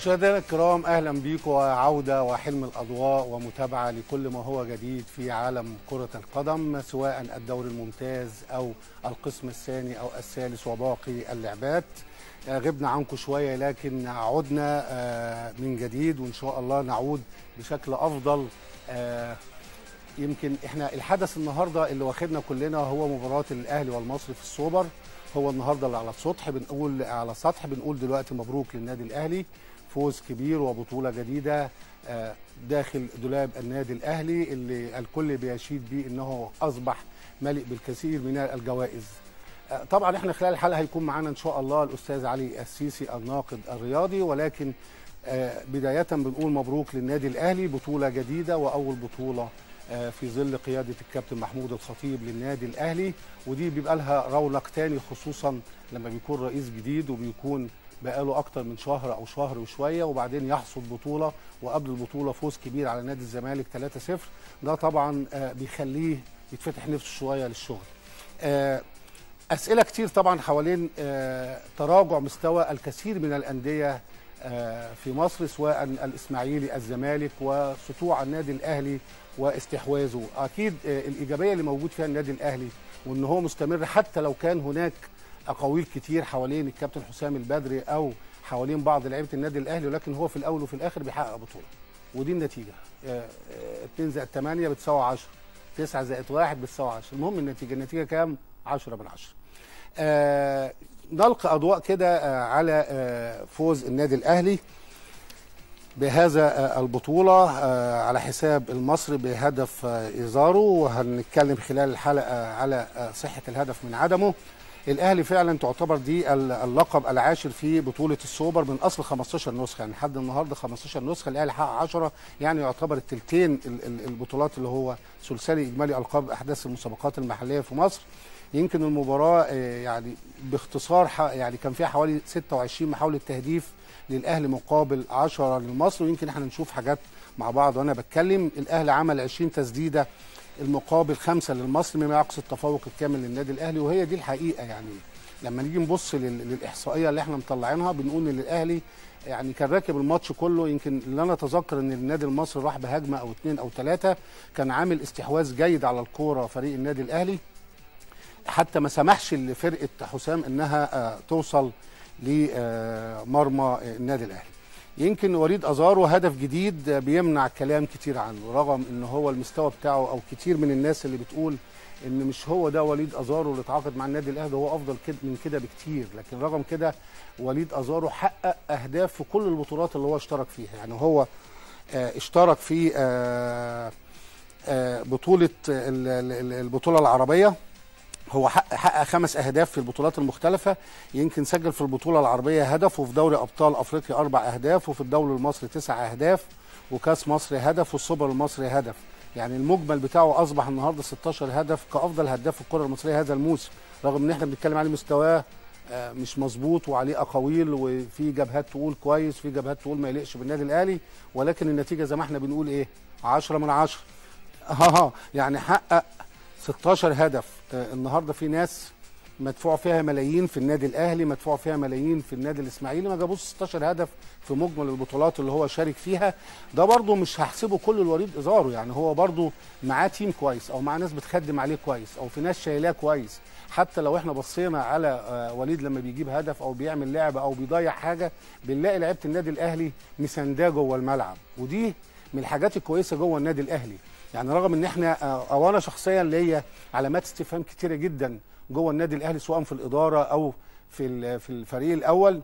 مشاهدينا الكرام اهلا بيكم وعوده وحلم الاضواء ومتابعه لكل ما هو جديد في عالم كره القدم سواء الدوري الممتاز او القسم الثاني او الثالث وباقي اللعبات آه، غبنا عنكم شويه لكن عدنا آه، من جديد وان شاء الله نعود بشكل افضل آه، يمكن احنا الحدث النهارده اللي واخدنا كلنا هو مباراه الاهلي والمصري في السوبر هو النهارده اللي على السطح بنقول على السطح بنقول دلوقتي مبروك للنادي الاهلي فوز كبير وبطوله جديده آه، داخل دولاب النادي الاهلي اللي الكل بيشيد بيه انه اصبح مليء بالكثير من الجوائز آه، طبعا احنا خلال الحلقه هيكون معانا ان شاء الله الاستاذ علي السيسي الناقد الرياضي ولكن آه، بدايه بنقول مبروك للنادي الاهلي بطوله جديده واول بطوله آه، في ظل قياده الكابتن محمود الخطيب للنادي الاهلي ودي بيبقى لها رونق تاني خصوصا لما بيكون رئيس جديد وبيكون بقاله اكتر من شهر او شهر وشويه وبعدين يحصد بطوله وقبل البطوله فوز كبير على نادي الزمالك 3-0 ده طبعا آه، بيخليه يتفتح نفسه شويه للشغل. آه، اسئله كتير طبعا حوالين آه، تراجع مستوى الكثير من الانديه آه، في مصر سواء الاسماعيلي الزمالك وسطوع النادي الاهلي واستحواذه اكيد آه، الايجابيه اللي موجود فيها النادي الاهلي وان هو مستمر حتى لو كان هناك اقاويل كتير حوالين الكابتن حسام البدري او حوالين بعض لعيبه النادي الاهلي ولكن هو في الاول وفي الاخر بيحقق بطوله ودي النتيجه 2 زائد 8 بتساوي 10 9 زائد 1 بتساوي 10 المهم النتيجه النتيجه كام 10 من 10 آه نلقي اضواء كده آه على آه فوز النادي الاهلي بهذا آه البطولة آه على حساب المصري بهدف آه إيزارو وهنتكلم خلال الحلقة على آه صحة الهدف من عدمه الأهلي فعلا تعتبر دي ال- اللقب العاشر في بطولة السوبر من أصل 15 نسخة يعني لحد النهاردة 15 نسخة الأهلي حقق 10 يعني يعتبر التلتين ال- ال- البطولات اللي هو ثلثي إجمالي ألقاب أحداث المسابقات المحلية في مصر يمكن المباراة آه، يعني باختصار ح- يعني كان فيها حوالي 26 محاولة تهديف للاهلي مقابل 10 للمصري ويمكن احنا نشوف حاجات مع بعض وانا بتكلم الاهلي عمل 20 تسديده المقابل خمسه للمصري مما يعكس التفوق الكامل للنادي الاهلي وهي دي الحقيقه يعني لما نيجي نبص لل- للاحصائيه اللي احنا مطلعينها بنقول ان الاهلي يعني كان راكب الماتش كله يمكن اللي انا اتذكر ان النادي المصري راح بهجمه او اثنين او ثلاثه كان عامل استحواذ جيد على الكوره فريق النادي الاهلي حتى ما سمحش لفرقه حسام انها آه، توصل لمرمى النادي الاهلي يمكن وليد ازارو هدف جديد آه، بيمنع كلام كتير عنه رغم ان هو المستوى بتاعه او كتير من الناس اللي بتقول ان مش هو ده وليد ازارو اللي اتعاقد مع النادي الاهلي هو افضل كده من كده بكتير لكن رغم كده وليد ازارو حقق اهداف في كل البطولات اللي هو اشترك فيها يعني هو آه، اشترك في آه، آه، بطوله ال- ال- البطوله العربيه هو حقق حقق خمس اهداف في البطولات المختلفه يمكن سجل في البطوله العربيه هدف وفي دوري ابطال افريقيا اربع اهداف وفي الدوري المصري تسع اهداف وكاس مصر هدف والسوبر المصري هدف يعني المجمل بتاعه اصبح النهارده 16 هدف كافضل هداف في الكره المصريه هذا الموسم رغم ان احنا بنتكلم عليه مستواه آه، مش مظبوط وعليه اقاويل وفي جبهات تقول كويس في جبهات تقول ما يليقش بالنادي الاهلي ولكن النتيجه زي ما احنا بنقول ايه 10 من 10 اه يعني حقق 16 هدف آه، النهارده في ناس مدفوع فيها ملايين في النادي الاهلي مدفوع فيها ملايين في النادي الاسماعيلي ما جابوش 16 هدف في مجمل البطولات اللي هو شارك فيها ده برضه مش هحسبه كل الوليد ازارو يعني هو برضه معاه تيم كويس او معاه ناس بتخدم عليه كويس او في ناس شايلاه كويس حتى لو احنا بصينا على آه، وليد لما بيجيب هدف او بيعمل لعبه او بيضيع حاجه بنلاقي لعيبه النادي الاهلي مسانداه جوه الملعب ودي من الحاجات الكويسه جوه النادي الاهلي يعني رغم ان احنا آه، او انا شخصيا ليا علامات استفهام كتيره جدا جوه النادي الاهلي سواء في الاداره او في ال- في الفريق الاول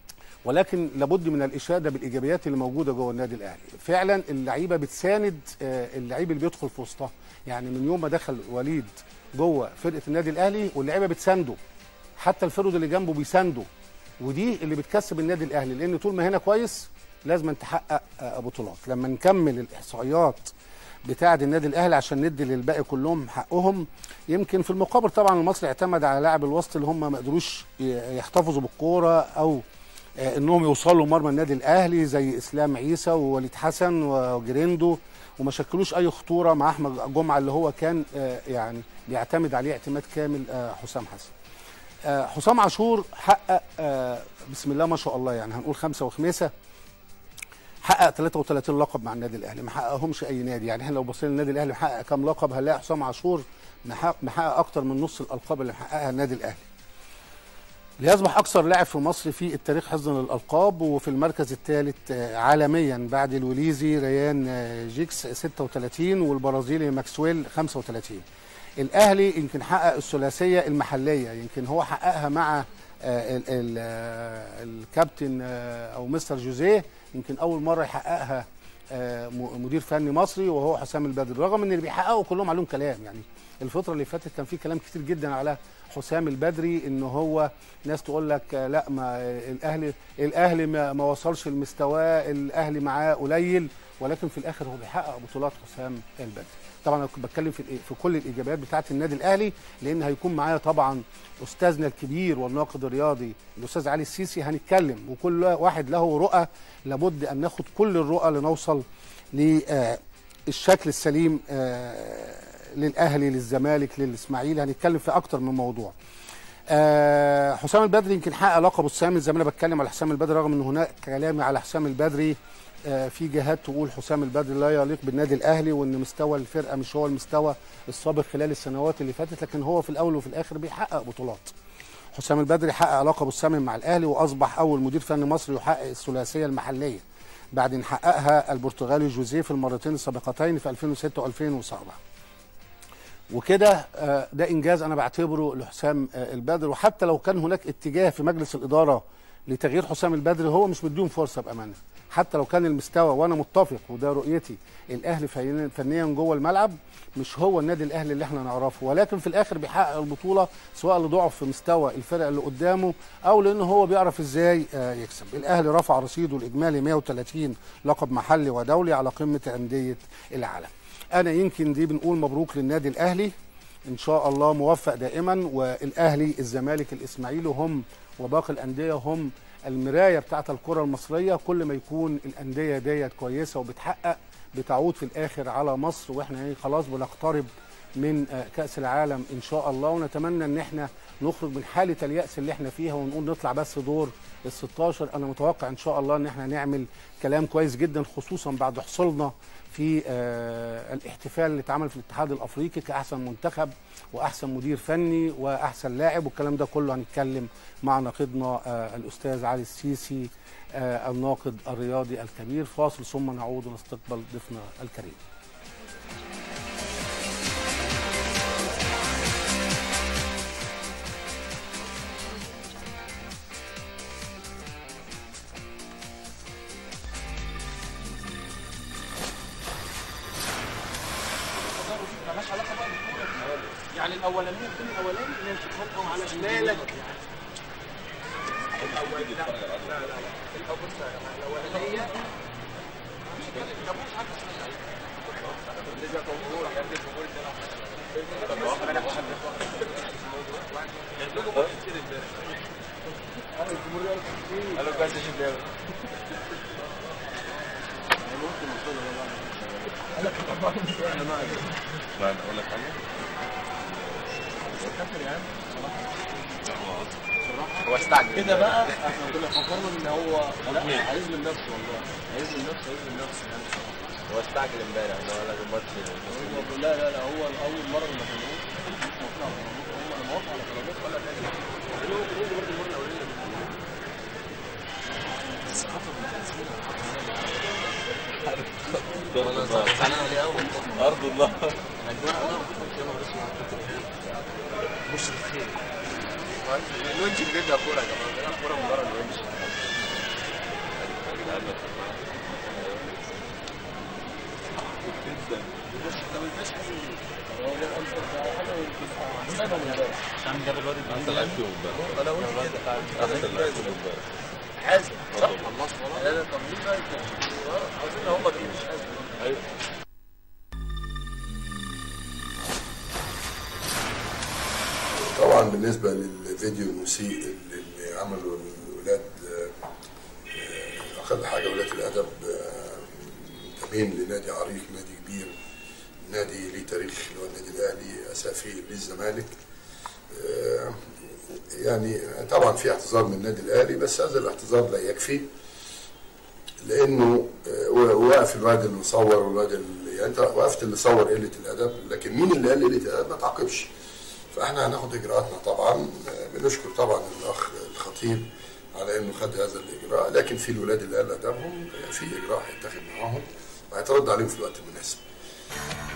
ولكن لابد من الاشاده بالايجابيات اللي موجوده جوه النادي الاهلي فعلا اللعيبه بتساند آه، اللعيب اللي بيدخل في وسطها يعني من يوم ما دخل وليد جوه فرقه النادي الاهلي واللعيبه بتسانده حتى الفرد اللي جنبه بيسانده ودي اللي بتكسب النادي الاهلي لان طول ما هنا كويس لازم تحقق آه، بطولات لما نكمل الاحصائيات بتاعه النادي الاهلي عشان ندي للباقي كلهم حقهم يمكن في المقابل طبعا المصري اعتمد على لاعب الوسط اللي هم ما قدروش ي- يحتفظوا بالكوره او آه، انهم يوصلوا مرمى النادي الاهلي زي اسلام عيسى ووليد حسن وجريندو وما شكلوش اي خطوره مع احمد جمعه اللي هو كان آه، يعني بيعتمد عليه اعتماد كامل آه، حسام حسن آه، حسام عاشور حقق آه، بسم الله ما شاء الله يعني هنقول خمسه وخميسه حقق 33 لقب مع النادي الاهلي ما حققهمش اي نادي يعني احنا لو بصينا للنادي الاهلي محقق كام لقب هنلاقي حسام عاشور محقق, محقق اكتر من نص الالقاب اللي محققها النادي الاهلي ليصبح اكثر لاعب في مصر في التاريخ حفظا للالقاب وفي المركز الثالث عالميا بعد الوليزي ريان جيكس 36 والبرازيلي ماكسويل 35 الاهلي يمكن حقق الثلاثيه المحليه يمكن هو حققها مع ال ال الكابتن او مستر جوزيه يمكن اول مره يحققها مدير فني مصري وهو حسام البدري رغم ان اللي بيحققوا كلهم عليهم كلام يعني الفتره اللي فاتت كان في كلام كتير جدا على حسام البدري ان هو ناس تقول لك لا ما الاهلي الاهلي ما, ما وصلش لمستواه الاهلي معاه قليل ولكن في الاخر هو بيحقق بطولات حسام البدري طبعا انا بتكلم في في كل الايجابيات بتاعه النادي الاهلي لان هيكون معايا طبعا استاذنا الكبير والناقد الرياضي الاستاذ علي السيسي هنتكلم وكل واحد له رؤى لابد ان ناخد كل الرؤى لنوصل للشكل السليم للاهلي للزمالك للاسماعيلي هنتكلم في اكتر من موضوع آه حسام البدري يمكن حقق لقبه الثامن زي ما انا بتكلم على حسام البدري رغم ان هناك كلامي على حسام البدري آه في جهات تقول حسام البدري لا يليق بالنادي الاهلي وان مستوى الفرقه مش هو المستوى السابق خلال السنوات اللي فاتت لكن هو في الاول وفي الاخر بيحقق بطولات حسام البدري حقق لقبه الثامن مع الاهلي واصبح اول مدير فني مصري يحقق الثلاثيه المحليه بعد ان حققها البرتغالي جوزيه في المرتين السابقتين في 2006 و2007 وكده ده انجاز انا بعتبره لحسام البدر وحتى لو كان هناك اتجاه في مجلس الاداره لتغيير حسام البدر هو مش مديهم فرصه بامانه حتى لو كان المستوى وانا متفق وده رؤيتي الاهلي فنيا جوه الملعب مش هو النادي الاهلي اللي احنا نعرفه ولكن في الاخر بيحقق البطوله سواء لضعف في مستوى الفرق اللي قدامه او لانه هو بيعرف ازاي يكسب الاهلي رفع رصيده الاجمالي 130 لقب محلي ودولي على قمه انديه العالم انا يمكن دي بنقول مبروك للنادي الاهلي ان شاء الله موفق دائما والاهلي الزمالك الاسماعيلي هم وباقي الانديه هم المرايه بتاعه الكره المصريه كل ما يكون الانديه ديت كويسه وبتحقق بتعود في الاخر على مصر واحنا خلاص بنقترب من كاس العالم ان شاء الله ونتمنى ان احنا نخرج من حاله الياس اللي احنا فيها ونقول نطلع بس دور ال 16 انا متوقع ان شاء الله ان احنا نعمل كلام كويس جدا خصوصا بعد حصولنا في آه الاحتفال اللي اتعمل في الاتحاد الافريقي كاحسن منتخب واحسن مدير فني واحسن لاعب والكلام ده كله هنتكلم مع ناقدنا آه الاستاذ علي السيسي آه الناقد الرياضي الكبير فاصل ثم نعود ونستقبل ضيفنا الكريم يعني الاولانيه الجيل الاولاني اللي هي بتتحط على شمالك الاول لا لا لا الاول بص يا جماعه الاولانيه قالوا كويس يا شباب ما اقول لك حاجه هو استعجل كده بقى احنا كنا فكرنا ان هو لا هيظلم نفسه والله هيظلم نفسه هيظلم نفسه يعني هو استعجل امبارح ان هو لازم ماتش هو لا لا لا هو اول مره ما كانوش مش موافق على طلبات هو انا موافق على طلبات ولا حاجه اللي هو كان برضه المره الاولانيه ارض الله مش الخير الونش بجد كوره يا جماعه بيلعب كوره من بره الونش عشان جاب الواد احسن لعيب فيهم امبارح انا قلت كده احسن لعيب فيهم امبارح حازم صح خلاص خلاص لا لا طب ليه بقى عاوزين هم دول مش حازم ايوه طبعا بالنسبة للفيديو المسيء اللي عمله الولاد أخذ حاجة ولاد الأدب آه، منتمين لنادي عريق نادي كبير نادي ليه تاريخ اللي هو النادي الأهلي أسافي للزمالك آه، يعني طبعا في اعتذار من النادي الأهلي بس هذا الاعتذار لا يكفي لانه آه، واقف الواد اللي مصور والواد اللي يعني انت وقفت اللي صور قله الادب لكن مين اللي قال قله الادب ما تعاقبش فاحنا هناخد اجراءاتنا طبعا آه، بنشكر طبعا الاخ الخطيب على انه خد هذا الاجراء لكن في الولاد اللي قال ادبهم آه، في اجراء هيتاخد معاهم وهيترد عليهم في الوقت المناسب